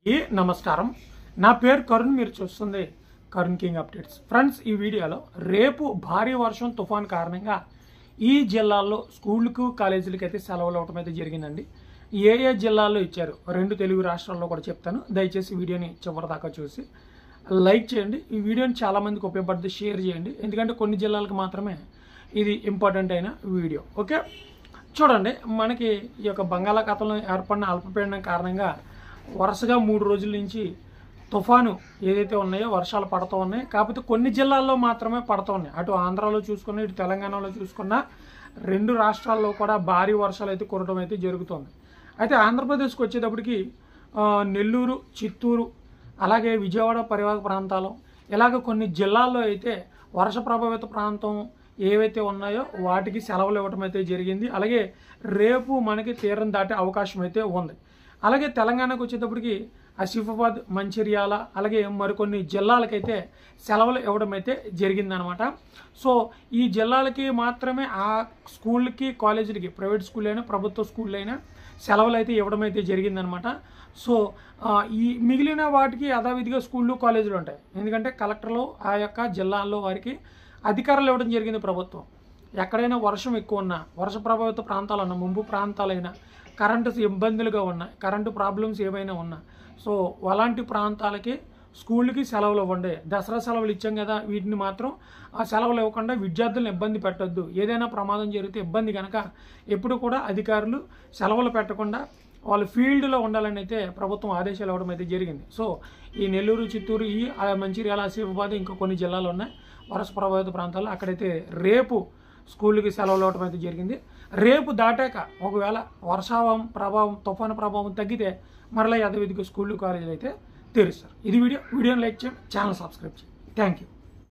ఈ నమస్కారం నా పేరు కరుణ్ మీరు చూస్తుంది కరుణ్ కింగ్ అప్డేట్స్ ఫ్రెండ్స్ ఈ వీడియోలో రేపు భారీ వర్షం తుఫాన్ కారణంగా ఈ జిల్లాల్లో స్కూళ్ళకు కాలేజీలకు అయితే సెలవులు అవటం అయితే జరిగిందండి ఏ ఏ జిల్లాల్లో ఇచ్చారు రెండు తెలుగు రాష్ట్రాల్లో కూడా చెప్తాను దయచేసి వీడియోని చివరిదాకా చూసి లైక్ చేయండి ఈ వీడియోని చాలామందికి ఉపయోగపడుతుంది షేర్ చేయండి ఎందుకంటే కొన్ని జిల్లాలకు మాత్రమే ఇది ఇంపార్టెంట్ అయిన వీడియో ఓకే చూడండి మనకి ఈ యొక్క బంగాళాఖాతంలో ఏర్పడిన అల్పపీడనం కారణంగా వరుసగా మూడు రోజుల నుంచి తుఫాను ఏదైతే ఉన్నాయో వర్షాలు పడుతూ ఉన్నాయి కాకపోతే కొన్ని జిల్లాల్లో మాత్రమే పడుతూ ఉన్నాయి అటు ఆంధ్రాలో చూసుకున్నా ఇటు తెలంగాణలో చూసుకున్నా రెండు రాష్ట్రాల్లో కూడా భారీ వర్షాలు అయితే కురవడం అయితే జరుగుతుంది అయితే ఆంధ్రప్రదేశ్కి వచ్చేటప్పటికి ఆ, నెల్లూరు చిత్తూరు అలాగే విజయవాడ పరివాహక ప్రాంతాలు ఇలాగ కొన్ని జిల్లాల్లో అయితే వర్ష ప్రభావిత ప్రాంతం ఏవైతే ఉన్నాయో వాటికి సెలవులు ఇవ్వడం అయితే జరిగింది అలాగే రేపు మనకి తీరం దాటే అవకాశం అయితే ఉంది అలాగే తెలంగాణకు వచ్చేటప్పటికి ఆసిఫాబాద్ మంచిర్యాల అలాగే మరికొన్ని జిల్లాలకైతే సెలవులు ఇవ్వడం అయితే జరిగిందనమాట సో ఈ జిల్లాలకి మాత్రమే ఆ స్కూళ్ళకి కాలేజీలకి ప్రైవేట్ స్కూల్ అయినా ప్రభుత్వ స్కూల్ అయినా సెలవులు అయితే ఇవ్వడం అయితే జరిగిందనమాట సో ఆ, ఈ మిగిలిన వాటికి యథావిధిగా స్కూళ్ళు కాలేజీలు ఉంటాయి ఎందుకంటే కలెక్టర్లు ఆ యొక్క జిల్లాల్లో వారికి అధికారాలు ఇవ్వడం జరిగింది ప్రభుత్వం ఎక్కడైనా వర్షం ఎక్కువ ఉన్నా వర్ష ప్రభావిత ప్రాంతాలన్నా ముంపు ప్రాంతాలైనా కరెంటు ఇబ్బందులుగా ఉన్నా కరెంటు ప్రాబ్లమ్స్ ఏమైనా ఉన్నా సో అలాంటి ప్రాంతాలకి స్కూల్కి సెలవులు ఇవ్వండి దసరా సెలవులు ఇచ్చాం కదా వీటిని మాత్రం ఆ సెలవులు ఇవ్వకుండా విద్యార్థులను ఇబ్బంది పెట్టొద్దు ఏదైనా ప్రమాదం జరిగితే ఇబ్బంది కనుక ఎప్పుడు కూడా అధికారులు సెలవులు పెట్టకుండా వాళ్ళు ఫీల్డ్లో ఉండాలని అయితే ప్రభుత్వం ఆదేశాలు ఇవ్వడం అయితే జరిగింది సో ఈ నెల్లూరు చిత్తూరు ఈ ఆ మంచిర్యాల ఆసిఫాబాద్ ఇంకా కొన్ని జిల్లాలు ఉన్నాయి వరస ప్రభావిత ప్రాంతాల్లో అక్కడైతే రేపు స్కూల్కి సెలవులు ఇవ్వడం అయితే జరిగింది రేపు దాటాక ఒకవేళ వర్షావం ప్రభావం తుఫాను ప్రభావం తగ్గితే మరలా యథావిధిగా స్కూళ్ళు కాలేజీలు అయితే తెరుస్తారు ఇది వీడియో వీడియోని లైక్ చేయండి ఛానల్ సబ్స్క్రైబ్ చేయండి థ్యాంక్ యూ